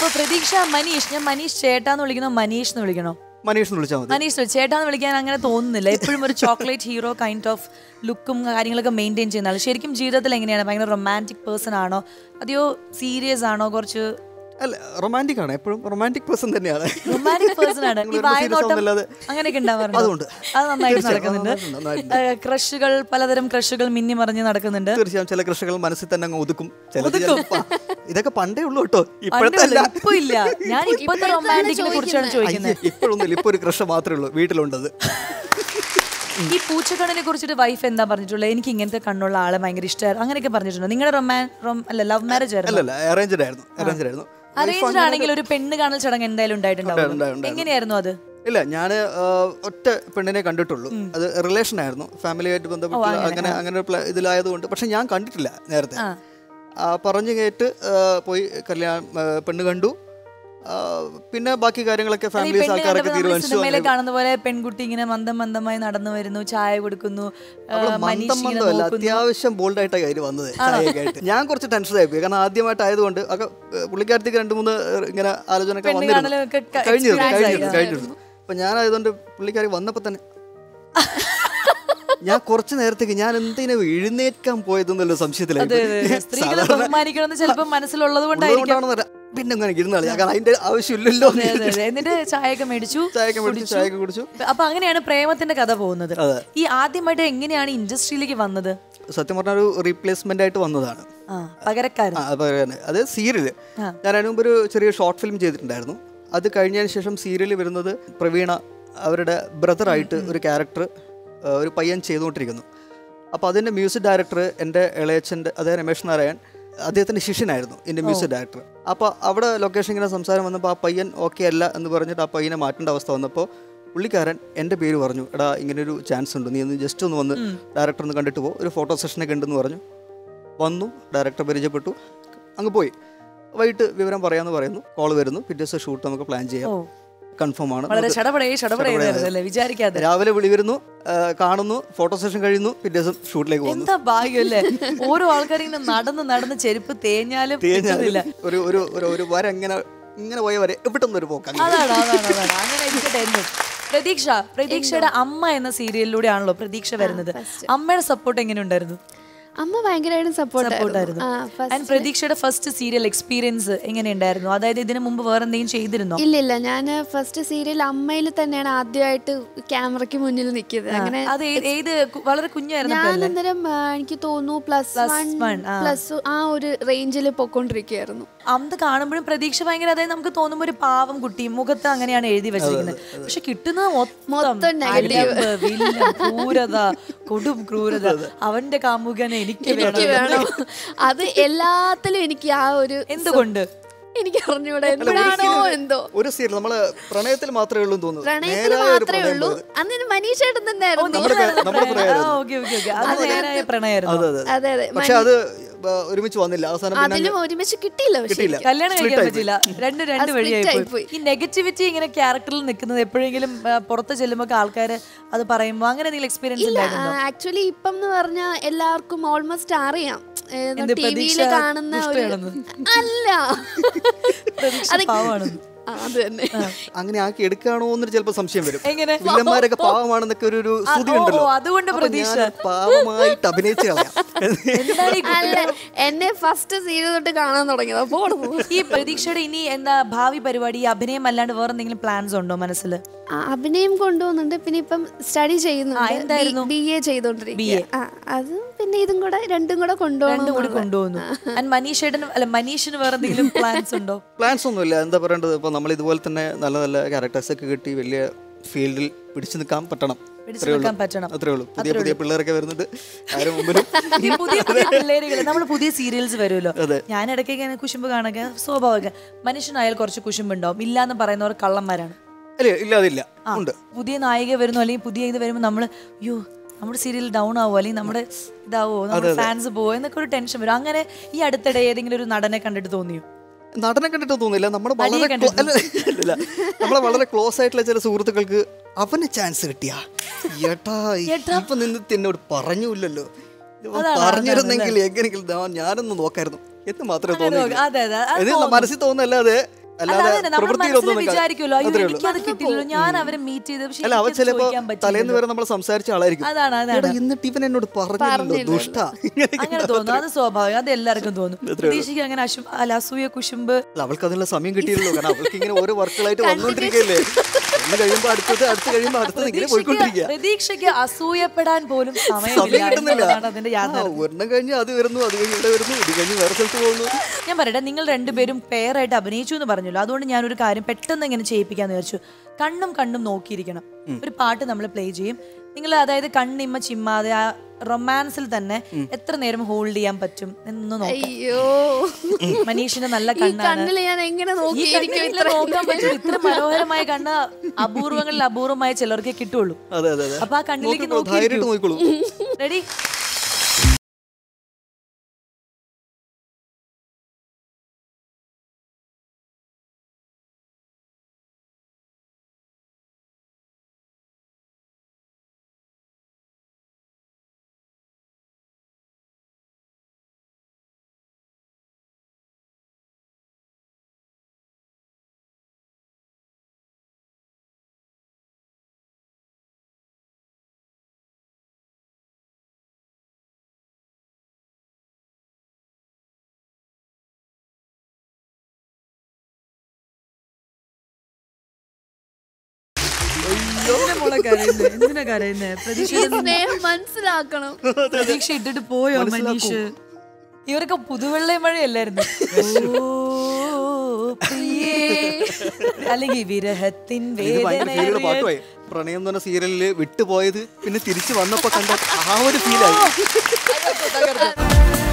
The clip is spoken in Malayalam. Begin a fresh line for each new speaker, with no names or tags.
അപ്പൊ പ്രതീക്ഷ മനീഷ് ഞാൻ മനീഷ് ചേട്ടാന്ന് വിളിക്കണോ മനീഷ് എന്ന് വിളിക്കണോ
മനീഷ് എന്ന് വിളിച്ചാൽ മതി
മനീഷ് വിളി- ചേട്ടാന്ന് വിളിക്കാൻ അങ്ങനെ തോന്നുന്നില്ല എപ്പോഴും ഒരു ചോക്ലേറ്റ് ഹീറോ കൈൻഡ് ഓഫ് ലുക്കും കാര്യങ്ങളൊക്കെ മെയിൻറ്റെയിൻ ചെയ്യുന്ന ആൾ ശരിക്കും ജീവിതത്തിൽ എങ്ങനെയാണ് ഭയങ്കര റൊമാൻറ്റിക് പേഴ്സൺ ആണോ അതെയോ സീരിയസ് ആണോ കുറച്ച്
അല്ല റൊമാൻറ്റിക് ആണ് എപ്പോഴും റൊമാൻറ്റിക് പേഴ്സൺ തന്നെയാണ്
റൊമാൻറ്റിക് പേഴ്സൺ ആണ് ഈ
ഞങ്ങൾ
വായനോട്ടം
ഒന്നുമില്ലാതെ
അങ്ങനെയൊക്കെ ഉണ്ടാവാറുണ്ട്
അതുണ്ട്.
അത് നന്നായിട്ട്
തീർച്ചയായും,
നടക്കുന്നുണ്ട്
നന്നായിട്ടുണ്ട്,
ക്രഷുകൾ പലതരം ക്രഷുകൾ മിന്നി മറിഞ്ഞ് നടക്കുന്നുണ്ട്
തീർച്ചയായും ചില കൃഷികൾ മനസ്സിൽ തന്നെ അങ്ങ് ഒതുക്കും ചിലത് ചിലപ്പോ, ആ, ഇതൊക്കെ പണ്ടേ ഉള്ളൂ കേട്ടോ
പണ്ട്
ഇപ്പോഴത്തെ
മുതൽ
അല്ല
ഇപ്പൊ ഇല്ല ഞാൻ ഇപ്പോഴത്തെ റൊമാൻറ്റിക്കിനെ കുറിച്ചാണ് ചോദിക്കുന്നത്
ഇപ്പോഴൊന്നുമില്ല ഇപ്പൊ ഒരു കൃഷി മാത്രമേ ഉള്ളൂ വീട്ടിലുണ്ടത്
ഈ പൂച്ചക്കണ്ണിനെ കുറിച്ചിട്ട് വൈഫ് എന്താ പറഞ്ഞിട്ടുള്ളത് എനിക്ക് ഇങ്ങനത്തെ കണ്ണുള്ള ആളെ ഭയങ്കര ഇഷ്ടമായിരുന്നു അങ്ങനെയൊക്കെ പറഞ്ഞിട്ടുണ്ടോ നിങ്ങളുടെ റൊമാൻ അല്ല ലവ് മാരേജ് ആയിരുന്നു
അല്ലല്ല അറേഞ്ച്ഡ് ആയിരുന്നു അറേഞ്ച്ഡ് ആയിരുന്നു
അറേഞ്ച്ഡ് ആണെങ്കിൽ ഒരു പെണ്ണ് കാണൽ ചടങ്ങ് എന്തായാലും ഉണ്ടായിട്ടുണ്ടാവും
ഉണ്ടായിരുന്നു.
എങ്ങനെയായിരുന്നു അത്
ഇല്ല ഞാൻ ഒറ്റ പെണ്ണിനെ കണ്ടിട്ടുള്ളൂ അത് റിലേഷൻ ആയിരുന്നു ഫാമിലിയായിട്ട് ബന്ധപ്പെട്ട് അങ്ങനെ അങ്ങനെ ഒരു പ്ല- ഇതിലായതുകൊണ്ട് പക്ഷെ ഞാൻ കണ്ടിട്ടില്ല നേരത്തെ ആ, പറഞ്ഞു കേട്ട് ആ, പോയി കല്യാണം ആ, പെണ്ണ് കണ്ടു ആ, പിന്നെ ബാക്കി കാര്യങ്ങളൊക്കെ
ഈ
ഫാമിലീസ്
പെണ്ണ്
ആൾക്കാരൊക്കെ
കണ്ടപ്പോൾ നമ്മൾ
തീരുമാനിച്ചു
സിനിമയിലെ
അങ്ങനെ
കാണുന്ന പോലെ പെൺകുട്ടി ഇങ്ങനെ മന്ദം മന്ദമായി നടന്നു വരുന്നു ചായ കൊടുക്കുന്നു ആ,
അവള്
മനീഷ്
മന്ദം
ഇങ്ങനെ
മന്ദമല്ല
നോക്കുന്നു.
അത്യാവശ്യം ബോൾഡ് ആയിട്ടാണ് കയ്യിൽ വന്നത് ചായയൊക്കെ ആയിട്ട് ഞാൻ കുറച്ച് ടെൻഷൻ ആയിപ്പോയി കാരണം ആദ്യമായിട്ടായതുകൊണ്ട് ഒക്കെ ഏഹ്, പുള്ളിക്കാരത്തേക്ക് രണ്ട് മൂന്ന് ഏഹ്, ഇങ്ങനെ ആലോചന ഒക്കെ
പെണ്ണ്
വന്നിരുന്നു
കാണലൊക്കെ ക-
കഴിഞ്ഞിരുന്നു
experience
കഴിഞ്ഞിരുന്നു
ആയി.
കഴിഞ്ഞിരുന്നു അപ്പൊ ഞാനായതുകൊണ്ട് പുള്ളിക്കാരി വന്നപ്പോ തന്നെ ഞാൻ കുറച്ച് നേരത്തേക്ക് ഞാൻ എന്തിനാ എഴുന്നേൽക്കാൻ പോയതെന്നുള്ള സംശയത്തിലായി
സ്ത്രീകളെ ബഹുമാനിക്കണമെന്ന് ചിലപ്പോൾ മനസ്സിലുള്ളത് കൊണ്ടായിരിക്കും
പിന്നെ അങ്ങനെ ഇരുന്നാളി കാരണം അതിന്റെ ആവശ്യമില്ലല്ലോ എന്ന്
അതെ, അതെ. എന്നിട്ട് ചായയൊക്കെ മേടിച്ചു
ചായയൊക്കെ മേടിച്ചു ചായയൊക്കെ കുടിച്ചു
അപ്പൊ അങ്ങനെയാണ് പ്രേമത്തിന്റെ കഥ പോകുന്നത്
അതെ.
ഈ ആദ്യമായിട്ട് എങ്ങനെയാണ് ഇൻഡസ്ട്രിയിലേക്ക് വന്നത്
സത്യം പറഞ്ഞ ഒരു റീപ്ലേസ്മെന്റ് ആയിട്ട് വന്നതാണ്
ആ പകരക്കാരൻ
ആ, അത് പറയാന്. അത് സീരിയല് ഞാൻ അതിന് മുമ്പ് ഒരു ചെറിയ ഷോർട്ട് ഫിലിം ചെയ്തിട്ടുണ്ടായിരുന്നു അത് കഴിഞ്ഞതിന് ശേഷം സീരിയൽ വരുന്നത് പ്രവീണ അവരുടെ ബ്രദറായിട്ട് ഒരു ക്യാരക്ടർ ഒരു പയ്യൻ ചെയ്തുകൊണ്ടിരിക്കുന്നു അപ്പോൾ അതിൻ്റെ മ്യൂസിക് ഡയറക്ടർ എൻ്റെ ഇളയച്ചൻ്റെ അതായത് രമേശ് നാരായൺ അദ്ദേഹത്തിൻ്റെ ശിഷ്യനായിരുന്നു എൻ്റെ മ്യൂസിക് ഡയറക്ടർ അപ്പോൾ അവിടെ ലൊക്കേഷൻ ഇങ്ങനെ സംസാരം വന്നപ്പോൾ ആ പയ്യൻ ഓക്കെ അല്ല എന്ന് പറഞ്ഞിട്ട് ആ പയ്യനെ മാറ്റേണ്ട അവസ്ഥ വന്നപ്പോൾ പുള്ളിക്കാരൻ എൻ്റെ പേര് പറഞ്ഞു എടാ ഇങ്ങനൊരു ചാൻസ് ഉണ്ട് നീ ഒന്ന് ജസ്റ്റ് ഒന്ന് വന്ന് ഡയറക്ടർ ഒന്ന് കണ്ടിട്ട് പോ ഒരു ഫോട്ടോ സെഷനൊക്കെ ഉണ്ടെന്ന് പറഞ്ഞു വന്നു ഡയറക്ടർ പരിചയപ്പെട്ടു അങ്ങ് പോയി വൈകിട്ട് വിവരം പറയാന്ന് പറയുന്നു കോൾ വരുന്നു പിറ്റേ ദിവസം ഷൂട്ട് നമുക്ക് പ്ലാൻ ചെയ്യാം
ഓ
കൺഫേം ആണ്
വളരെ
നമുക്ക്
ചടപടേ ചടപടേ വിചാരിക്കാതെ
രാവിലെ വിളി വരുന്നു ആ, കാണുന്നു ഫോട്ടോ സെഷൻ കഴിയുന്നു പിറ്റേ ദിവസം ഷൂട്ടിലേക്ക് പോകുന്നു
എന്താ ഭാഗ്യമല്ലേ ഓരോ ആൾക്കാരും ഇങ്ങനെ നടന്ന് നടന്ന് ചെരുപ്പ് തേഞ്ഞാലും കിട്ടുന്നില്ല
ഒരു ഒരു ഒരു ഒരു വര ഇങ്ങനെ ഇങ്ങനെ പോയ വരെ എവിടെ ഒരു പോക്ക്
അതാണ് അതാണ് അതാണ് അങ്ങനെ ഇരിക്കട്ടെ എന്നും പ്രതീക്ഷ പ്രതീക്ഷയുടെ അമ്മ എന്ന സീരിയലിലൂടെയാണല്ലോ പ്രതീക്ഷ വരുന്നത് അമ്മയുടെ സപ്പോർട്ട് എങ്ങനെ ഉണ്ടായിരുന്നു
അമ്മ ഭയങ്കരമായിട്ട് സപ്പോർട്ട്
സപ്പോർട്ടായിരുന്നു ആൻഡ് പ്രതീക്ഷയുടെ ഫസ്റ്റ് സീരിയൽ എക്സ്പീരിയൻസ് എങ്ങനെയുണ്ടായിരുന്നു അതായത് ഇതിനു മുമ്പ് വേറെ എന്തെങ്കിലും ചെയ്തിരുന്നോ
ഇല്ല ഇല്ല ഞാൻ ഫസ്റ്റ് സീരിയൽ അമ്മയിൽ തന്നെയാണ് ആദ്യമായിട്ട് ക്യാമറയ്ക്ക് മുന്നിൽ നിൽക്കുന്നത് അങ്ങനെ
അത് ഏ- ഏത് കു- വളരെ കുഞ്ഞായിരുന്നു
ഞാൻ അന്നേരം ആ, എനിക്ക് തോന്നുന്നു പ്ലസ് വൺ
one, ആ.
പ്ലസ് ആ ഒരു റേഞ്ചിൽ പൊക്കോണ്ടിരിക്കുകയായിരുന്നു
അന്ന് കാണുമ്പോഴും പ്രതീക്ഷ ഭയങ്കര അതായത് നമുക്ക് തോന്നുമ്പോൾ ഒരു പാവം കുട്ടി മുഖത്ത് അങ്ങനെയാണ് എഴുതി വെച്ചിരിക്കുന്നത് പക്ഷെ കിട്ടുന്നത് മൊത്തം
മൊത്തം negative.
അലമ്പ്, വില്ലൻ, ക്രൂരത കൊടും ക്രൂരത അവന്റെ കാമുകനെ എനിക്ക്
എനിക്ക്
വേണം
വേണം അത് എല്ലാത്തിലും എനിക്ക് ആ ഒരു
എന്തുകൊണ്ട്
എനിക്ക് അറിഞ്ഞൂടാ എന്താണോ എന്തോ
ഒരു സീരിയൽ നമ്മള് പ്രണയത്തിൽ മാത്രമേ ഉള്ളൂ എന്ന് തോന്നുന്നു
പ്രണയത്തിൽ
നേരായ ഒരു
മാത്രമേ
പ്രണയം
ഉള്ളൂ
പോയത്.
അന്ന് മനീഷേട്ടൻ തന്നെ ആയിരുന്നു
നമ്മുടെ പ്ര- നമ്മുടെ പ്രണയമായിരുന്നു.
ഓക്കെ ഓക്കെ ഓക്കെ അത് നേരായ പ്രണയമായിരുന്നു
അതെ അതെ
അതെ അതെ
പക്ഷെ അത് ബ- ഒരുമിച്ച് വന്നില്ല അവസാനം പിന്നെ
അതിലും ഒരുമിച്ച് കിട്ടിയില്ല പക്ഷെ
കിട്ടിയില്ല
കല്യാണം കഴിക്കാൻ
Split
പറ്റില്ല രണ്ട് രണ്ട്
split
വഴിയായി പോയി
ആയിപ്പോയി.
ഈ നെഗറ്റിവിറ്റി ഇങ്ങനെ ക്യാരക്ടറിൽ നിൽക്കുന്നത് എപ്പോഴെങ്കിലും ആ, പുറത്ത് ചെല്ലുമ്പോൾ ആൾക്കാർ അത് പറയുമ്പോൾ അങ്ങനെ എന്തെങ്കിലും എക്സ്പീരിയൻസ്
ഇല്ല
ഉണ്ടായിട്ടുണ്ടോ
ആക്ച്വലി ഇപ്പം എന്ന് പറഞ്ഞാൽ എല്ലാവർക്കും ഓൾമോസ്റ്റ് അറിയാം
എന്ത്
ടി വിയിൽ
പ്രതീക്ഷ
കാണുന്ന ഒരു
ദുഷ്ടയാണെന്ന്?
അല്ല
പ്രതീക്ഷ
അത്
പാവമാണെന്ന്.
ആ, അത് തന്നെ
അങ്ങനെ ആക്കി എടുക്കുകയാണോ എന്നൊരു ചിലപ്പോൾ സംശയം വരും
എങ്ങനെ
വില്ലന്മാരൊക്കെ പാവമാണെന്നൊക്കെ ഒരു ഒരു
ആ,
ശ്രുതി
ഓ,
ഉണ്ടല്ലോ
ഓ, അതുകൊണ്ട്
അപ്പൊ
പ്രതീക്ഷ.
ഞാൻ പാവമായിട്ട് അഭിനയിച്ചു കളയാം
എന്താണ് ഈ
അല്ല എന്നെ ഫസ്റ്റ് സീരിയൽ തൊട്ട് കാണാൻ തുടങ്ങിയത് അപ്പോൾ
ഈ പ്രതീക്ഷയുടെ ഇനി എന്താ ഭാവി പരിപാടി ഈ അഭിനയം അല്ലാണ്ട് വേറെ എന്തെങ്കിലും പ്ലാൻസ് ഉണ്ടോ മനസ്സിൽ
അഭിനയം കൊണ്ടുപോകുന്നുണ്ട് പിന്നെ ഇപ്പം സ്റ്റഡി
ആ,
ചെയ്യുന്നുണ്ട്
എന്തായിരുന്നു?
ബി എ ചെയ്തോണ്ടിരിക്കുക ആ, അതും പിന്നെ ഇതും കൂടെ രണ്ടും കൂടെ കൊണ്ടുപോകണം
രണ്ടും കൂടി
എന്നുള്ള.
കൊണ്ടുപോകുന്നു ആൻഡ് മനീഷേട്ടൻ അല്ല മനീഷിന് വേറെ എന്തെങ്കിലും പ്ലാൻസ് ഉണ്ടോ
പ്ലാൻസ് ഒന്നുമില്ല എന്താ പറയേണ്ടത് ഇപ്പൊ നമ്മൾ ഇതുപോലെ തന്നെ നല്ല നല്ല ക്യാരക്ടേഴ്സ് ഒക്കെ കിട്ടി വലിയ ഫീൽഡിൽ പിടിച്ചു നിൽക്കാൻ പറ്റണം
പിടിച്ചു
അത്രേ ഉള്ളൂ.
നിൽക്കാൻ പറ്റണം.
അത്രേ ഉള്ളൂ പുതിയ പുതിയ പിള്ളേരൊക്കെ വരുന്നുണ്ട് ആരും മുമ്പിലും
ഈ പുതിയ പുതിയ പിള്ളേരുകൾ നമ്മൾ പുതിയ സീരിയൽസ് വരുമല്ലോ
അതെ.
ഞാൻ ഇടയ്ക്ക് ഇങ്ങനെ കുശുമ്പ് കാണുക സ്വാഭാവികം മനുഷ്യനായാൽ കുറച്ച് കുശുമ്പുണ്ടാവും ഇല്ലാന്ന് പറയുന്നവർ കള്ളന്മാരാണ്
അല്ലേ ഇല്ല അതില്ല ഉണ്ട്
പുതിയ നായിക വരുന്നു അല്ലെങ്കിൽ പുതിയ ഇത് വരുമ്പോൾ നമ്മൾ അയ്യോ നമ്മുടെ സീരിയൽ ഡൗൺ ആവോ അല്ലെങ്കിൽ നമ്മുടെ ഇതാവോ നമ്മുടെ ഫാൻസ് പോവോ എന്നൊക്കെ ഒരു ടെൻഷൻ വരും അങ്ങനെ ഈ അടുത്തിടെ ഏതെങ്കിലും ഒരു നടനെ കണ്ടിട്ട് തോന്നിയോ
നടനെ കണ്ടിട്ട് തോന്നില്ല നമ്മുടെ
നടിയെ
വളരെ clo- അല്ല, അല്ല, നമ്മളെ വളരെ ക്ലോസ് ആയിട്ടുള്ള ചില സുഹൃത്തുക്കൾക്ക് അവന് ചാൻസ് കിട്ടിയാ ഏട്ടാ ഇപ്പൊ നിന്ന് എന്നോട് പറഞ്ഞില്ലല്ലോ ഇത് പറഞ്ഞിരുന്നെങ്കിൽ എങ്ങനെയെങ്കിലും ദാ ഞാനൊന്ന് നോക്കായിരുന്നു എന്ന് മാത്രമേ തോന്നിയില്ല
അതെ അതെ അത്
ഇത് മനസ്സിൽ തോന്നല്ലാതെ അല്ലാതെ
അല്ലാതെ നമ്മൾ
പ്രവൃത്തിയിലൊന്നും
മനസ്സിൽ
നമുക്ക്
വിചാരിക്കുമല്ലോ അയ്യോ
അത്രേ ഉള്ളൂ.
എനിക്കത് കിട്ടില്ലല്ലോ ഞാൻ അവരെ മീറ്റ് ചെയ്ത് പക്ഷെ
അല്ല അവ
എനിക്കത്
ചിലപ്പോ
ചോദിക്കാൻ
തലേന്ന്
പറ്റില്ലല്ലോ.
വരെ നമ്മൾ സംസാരിച്ച ആളായിരിക്കും
അതാണ് അതാണ്
എടാ എന്നിട്ട് ഇവൻ എന്നോട് പറഞ്ഞില്ലല്ലോ ദുഷ്ട
അങ്ങനെ തോന്നുന്നു അത് സ്വാഭാവികം അത് എല്ലാവർക്കും തോന്നും പ്രതീക്ഷയ്ക്ക് അങ്ങനെ അശു അല്ല അസൂയ കുശുമ്പ്
അല്ല, അവൾക്ക് അതിനുള്ള സമയം കിട്ടിയല്ലോ കാരണം അവൾക്ക് ഇങ്ങനെ ഓരോ വർക്കുകളായിട്ട് വന്നുകൊണ്ടിരിക്കുകയല്ലേ ഒന്ന് കഴിയുമ്പോ അടുത്തത് അടുത്ത് കഴിയുമ്പോ അടുത്തത് ഇങ്ങനെ
പ്രതീക്ഷയ്ക്ക്
പോയിക്കൊണ്ടിരിക്കുക
പ്രതീക്ഷയ്ക്ക് അസൂയപ്പെടാൻ പോലും
സമയം
സമയമില്ല
കിട്ടുന്നില്ല
എന്നുള്ളതാണ് അതിന്റെ
ആ,
യാഥാർത്ഥ്യം
ഒരെണ്ണം കഴിഞ്ഞ് അത് വരുന്നു അത് കഴിഞ്ഞ് ഇവിടെ വരുന്നു ഇത് കഴിഞ്ഞ് വേറെ സ്ഥലത്ത് പോകുന്നു
ഞാൻ പറയട്ടെ നിങ്ങൾ രണ്ടുപേരും പെയറായിട്ട് അഭിനയിച്ചു എന്ന് പറഞ്ഞല്ലോ അതുകൊണ്ട് ഞാനൊരു കാര്യം പെട്ടെന്ന് ഇങ്ങനെ ചെയ്യിപ്പിക്കാന്ന് വിചാരിച്ചു കണ്ണും കണ്ണും നോക്കിയിരിക്കണം ഒരു പാട്ട് നമ്മൾ പ്ലേ ചെയ്യും നിങ്ങൾ അതായത് കണ്ണിമ്മ ചിമ്മാതെ ആ റൊമാൻസിൽ തന്നെ എത്ര നേരം ഹോൾഡ് ചെയ്യാൻ പറ്റും എന്ന് നോക്കാം
അയ്യോ
മനീഷിന്റെ നല്ല
ഈ
കണ്ണാണ്
കണ്ണില് ഞാൻ എങ്ങനെ
ഈ
നോക്കിയിരിക്കും
കണ്ണിൽ
ഇത്ര
നോക്കാൻ പറ്റും ഇത്ര മനോഹരമായ കണ്ണ് അപൂർവങ്ങളിൽ അപൂർവമായ ചിലർക്കേ കിട്ടുള്ളൂ
അതെ അതെ അതെ
അപ്പൊ ആ കണ്ണിലേക്ക്
നോക്കിക്കോളൂ, ധൈര്യമായിട്ട്
നോക്കി
നോക്കിക്കോളൂ
റെഡി എന്തിനാ മോളെ കരയുന്നെ? എന്തിനാ കരയുന്നെ?
ഈ
പ്രതീക്ഷയുടെ
സ്നേഹം മനസ്സിലാക്കണം
പ്രതീക്ഷ ഇട്ടിട്ട് പോയോ മനീഷ് ഇവരൊക്കെ പുതുവെള്ളை മഴയല്ലായിരുന്നു ഓ, പ്രിയേ. അല്ലെങ്കിൽ വിരഹത്തിൻ
ഇത് ഭയങ്കര ഫീലുള്ള
വേദന
പാട്ടുമായി പ്രണയം എന്ന് പറഞ്ഞ സീരിയലില് വിട്ടുപോയത് പിന്നെ തിരിച്ചു വന്നപ്പോ കണ്ട ആ ഒരു ഫീലായി